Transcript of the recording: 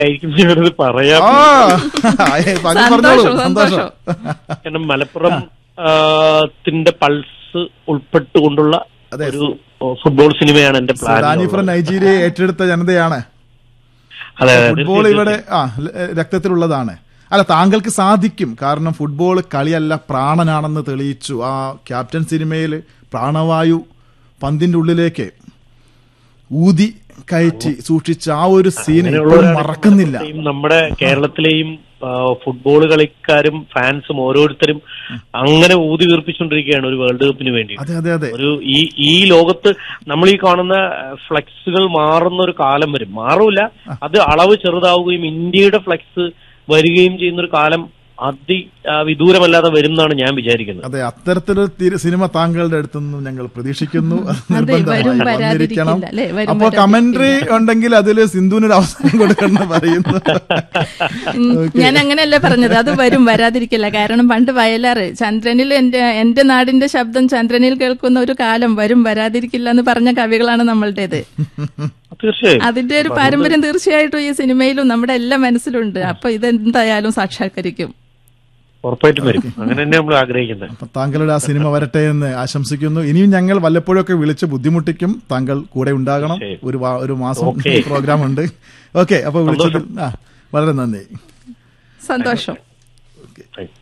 ആയിരിക്കും ഞാനത് പറയാം ആ ഏ, താങ്കൾ പറഞ്ഞോളൂ സന്തോഷം, സന്തോഷം കാരണം മലപ്പുറം ആ, ത്തിന്റെ പൾസ് ഉൾപ്പെട്ടുകൊണ്ടുള്ള അതെ. ഒരു ഫുട്ബോൾ സിനിമയാണ് എന്റെ പ്ലാൻ സുഡാനി ഫ്രം നൈജീരിയ ഏറ്റെടുത്ത ജനതയാണ് അതെ അതെ, ഫുട്ബോൾ തീർച്ചയായും. ഇവിടെ ആ ല- രക്തത്തിലുള്ളതാണ് അല്ല താങ്കൾക്ക് സാധിക്കും കാരണം ഫുട്ബോൾ കളിയല്ല പ്രാണനാണെന്ന് തെളിയിച്ചു ആ ക്യാപ്റ്റൻ സിനിമയിൽ പ്രാണവായു പന്തിന്റെ ഉള്ളിലേക്ക് ഊതി കയറ്റി സൂക്ഷിച്ച ആ ഒരു സീൻ ഇപ്പോഴും അങ്ങനെയുള്ളവരാണ് മറക്കുന്നില്ല മലപ്പുറത്തെയും നമ്മുടെ കേരളത്തിലെയും ആ, ഫുട്ബോൾ കളിക്കാരും ഫാൻസും ഓരോരുത്തരും അങ്ങനെ ഊതി വീർപ്പിച്ചുകൊണ്ടിരിക്കുകയാണ് ഒരു വേൾഡ് കപ്പിന് വേണ്ടി അതെ അതെ അതെ ഒരു ഈ ഈ ലോകത്ത് നമ്മൾ ഈ കാണുന്ന ഫ്ലെക്സുകൾ മാറുന്ന ഒരു കാലം വരും മാറൂല അത് അളവ് ചെറുതാവുകയും ഇന്ത്യയുടെ ഫ്ലെക്സ് വരികയും ചെയ്യുന്ന ഒരു കാലം അതി ആ, വിദൂരമല്ലാതെ വരും എന്നാണ് ഞാൻ വിചാരിക്കുന്നത് അതെ അത്തരത്തിലൊരു തിരു- സിനിമ താങ്കളുടെ അടുത്തുനിന്നും ഞങ്ങൾ പ്രതീക്ഷിക്കുന്നു അത് വരും, നിർബന്ധമായി വന്നിരിക്കണം വരാതിരിക്കില്ല, അല്ലേ? വരും, അപ്പൊ കമന്ററി ഉണ്ടെങ്കിൽ അതില് സിന്ധുവിന് ഒരു അവസരം കൊടുക്കണം പറയുന്നു ഉം, ഞാൻ അങ്ങനെയല്ല പറഞ്ഞത് അത് വരും വരാതിരിക്കില്ല കാരണം പണ്ട് വയലാറ് ചന്ദ്രനിൽ എന്റെ എന്റെ നാടിന്റെ ശബ്ദം ചന്ദ്രനിൽ കേൾക്കുന്ന ഒരു കാലം വരും വരാതിരിക്കില്ല എന്ന് പറഞ്ഞ കവികളാണ് നമ്മളുടേത് തീർച്ചയായും അതിന്റെ ഒരു പാരമ്പര്യം തീർച്ചയായിട്ടും ഈ സിനിമയിലും നമ്മുടെ എല്ലാ മനസ്സിലുണ്ട് അപ്പൊ ഇതെന്തായാലും സാക്ഷാത്കരിക്കും ഉറപ്പായിട്ടും വരും അങ്ങനെ തന്നെ നമ്മൾ ആഗ്രഹിക്കുന്നത് അപ്പൊ താങ്കളുടെ ആ സിനിമ വരട്ടെ എന്ന് ആശംസിക്കുന്നു ഇനിയും ഞങ്ങൾ വല്ലപ്പോഴൊക്കെ വിളിച്ച് ബുദ്ധിമുട്ടിക്കും താങ്കൾ കൂടെ ഉണ്ടാകണം തീർച്ചയായും. ഒരു വാ- ഒരു മാസം ഓക്കേ. പ്രോഗ്രാം ഉണ്ട് ഓക്കെ അപ്പൊ വിളിച്ചതിൽ ആ വളരെ നന്ദി സന്തോഷം Right.